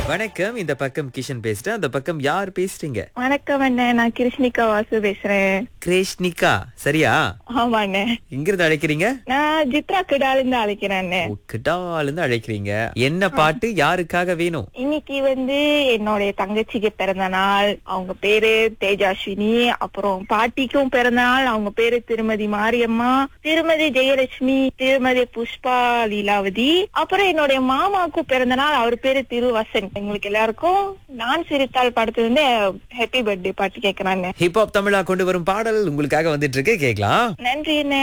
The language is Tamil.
வணக்கம் இந்த பக்கம் கிஷன் பேசுறேன் அந்த பக்கம் யார் பேசுறீங்க வணக்கம் அண்ணே நான் கிருஷ்ணிகா வாசு பேசுறேன் கிரேஷ்னிகா சரியா ஆமா அண்ணே இங்க இருந்து அழைக்கிறீங்க நான் ஜித்ரா கிடால இருந்து அழைக்கிறேன் அண்ணே ஓ, கிடால இருந்து அழைக்கிறீங்க என்ன பாட்டு யாருக்காக வேணும் இன்னைக்கு வந்து என்னுடைய தங்கச்சிக்கு பிறந்த நாள் அவங்க பேரு தேஜாஸ்வினி அப்புறம் பாட்டிக்கும் பிறந்த நாள் அவங்க பேரு திருமதி மாரியம்மா திருமதி ஜெயலட்சுமி திருமதி புஷ்பா லீலாவதி அப்புறம் என்னுடைய மாமாவுக்கும் பிறந்த நாள் அவர் பேரு திருவசன் எங்களுக்கு எல்லாருக்கும் நான் சிரித்தாள் படத்துல இருந்து ஹாப்பி பர்த்டே பாட்டு கேட்கிறாங்க ஹிப்ஹாப் தமிழா கொண்டு வரும் பாடல் உங்களுக்காக வந்துட்டு இருக்கு கேக்கலாம் நன்றி அண்ணே